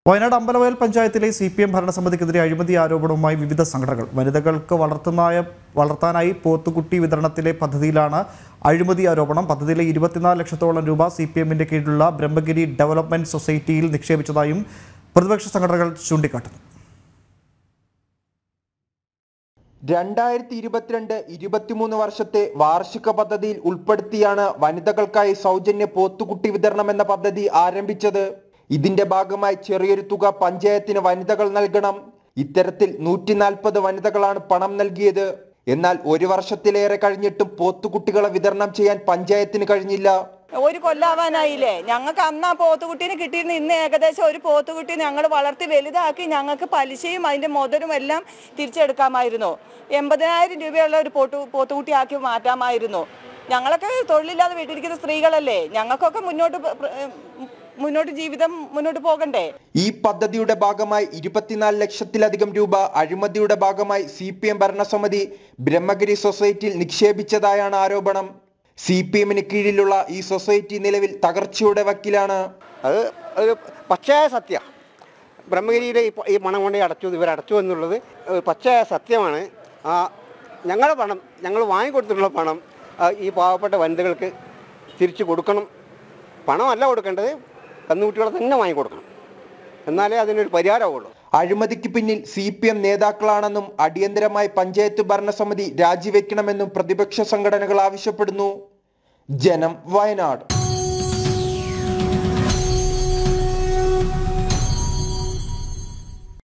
വയനാട് അമ്പലവയൽ പഞ്ചായത്തിലെ C P M ഭരണസമിതിക്കെതിരെ അഴിമതി ആരോപണവുമായി വിവിധ സംഘടനകൾ വനിതകൾക്ക് വളർത്തുന്നായ വളർത്താനായി പോത്തുകുട്ടി വിതരണത്തിലെ പദ്ധതിയിലാണ് അഴിമതി ആരോപണം പദ്ധതിയിലെ ഇരുപത്തിനാല് ലക്ഷത്തോളം രൂപ സി പി എമ്മിന്റെ കീഴിലുള്ള ബ്രഹ്മഗിരി ഡെവലപ്മെന്റ് സൊസൈറ്റിയിൽ നിക്ഷേപിച്ചതായും പ്രതിപക്ഷ സംഘടനകൾ ചൂണ്ടിക്കാട്ടുന്നു രണ്ടായിരത്തി ഇരുപത്തിരണ്ട് ഇരുപത്തിമൂന്ന് വർഷത്തെ വാർഷിക പദ്ധതിയിൽ ഉൾപ്പെടുത്തിയാണ് വനിതകൾക്കായി സൗജന്യ പോത്തുകുട്ടി വിതരണം എന്ന പദ്ധതി ആരംഭിച്ചത് ഇതിന്റെ ഭാഗമായി ചെറിയൊരു തുക പഞ്ചായത്തിന് വനിതകൾ നൽകണം ഇത്തരത്തിൽ നൂറ്റി നാൽപ്പത് വനിതകളാണ് പണം നൽകിയത് എന്നാൽ ഒരു വർഷത്തിലേറെ കഴിഞ്ഞിട്ടും പോത്തുകുട്ടികളെ വിതരണം ചെയ്യാൻ പഞ്ചായത്തിന് കഴിഞ്ഞില്ല ഒരു കൊല്ലാവാനായില്ലേ ഞങ്ങൾക്ക് അന്ന് ആ പോത്തുകുട്ടീനെ കിട്ടിയിരുന്ന ഇന്ന് ഏകദേശം ഒരു പോത്തുകുട്ടി ഞങ്ങൾ വളർത്തി വലുതാക്കി ഞങ്ങൾക്ക് പലിശയും അതിന്റെ മുതലും എല്ലാം തിരിച്ചെടുക്കാമായിരുന്നു എൺപതിനായിരം രൂപയുള്ള ഒരു പോത്തു പോത്തുകുട്ടിയാക്കി മാറ്റാമായിരുന്നു ഞങ്ങളൊക്കെ തൊഴിലില്ലാതെ വീട്ടിലിരിക്കുന്ന സ്ത്രീകളല്ലേ ഞങ്ങൾക്കൊക്കെ മുന്നോട്ട് പ- പ്ര- മുന്നോട്ട് ജീവിതം മുന്നോട്ട് പോകണ്ടേ ഈ പദ്ധതിയുടെ ഭാഗമായി ഇരുപത്തിനാല് ലക്ഷത്തിലധികം രൂപ അഴിമതിയുടെ ഭാഗമായി സി പി എം ഭരണസമിതി ബ്രഹ്മഗിരി സൊസൈറ്റിയിൽ നിക്ഷേപിച്ചതായാണ് ആരോപണം സി പി എമ്മിന് കീഴിലുള്ള ഈ സൊസൈറ്റി നിലവിൽ തകർച്ചയുടെ വക്കിലാണ് അത് ഒരു പച്ചയായ സത്യ ബ്രഹ്മഗിരിയുടെ ഈ പ- ഈ പണം കൊണ്ട് അടച്ചു ഇവർ അടച്ചു എന്നുള്ളത് ഒരു പച്ചയായ സത്യമാണ് ആ ഞങ്ങളുടെ പണം ഞങ്ങൾ വാങ്ങിക്കൊടുത്തിട്ടുള്ള പണം ആ, ഈ പാവപ്പെട്ട വനിതകൾക്ക് തിരിച്ചു കൊടുക്കണം പണമല്ല കൊടുക്കേണ്ടത് കന്നുകുട്ടികളെ തന്നെ വാങ്ങിക്കൊടുക്കണം എന്നാലേ അതിനൊരു പരിഹാരമാവുള്ളൂ അഴിമതിക്ക് പിന്നിൽ സി പി എം നേതാക്കളാണെന്നും അടിയന്തരമായി പഞ്ചായത്ത് ഭരണസമിതി രാജിവെക്കണമെന്നും പ്രതിപക്ഷ സംഘടനകൾ ആവശ്യപ്പെടുന്നു ജനം വയനാട്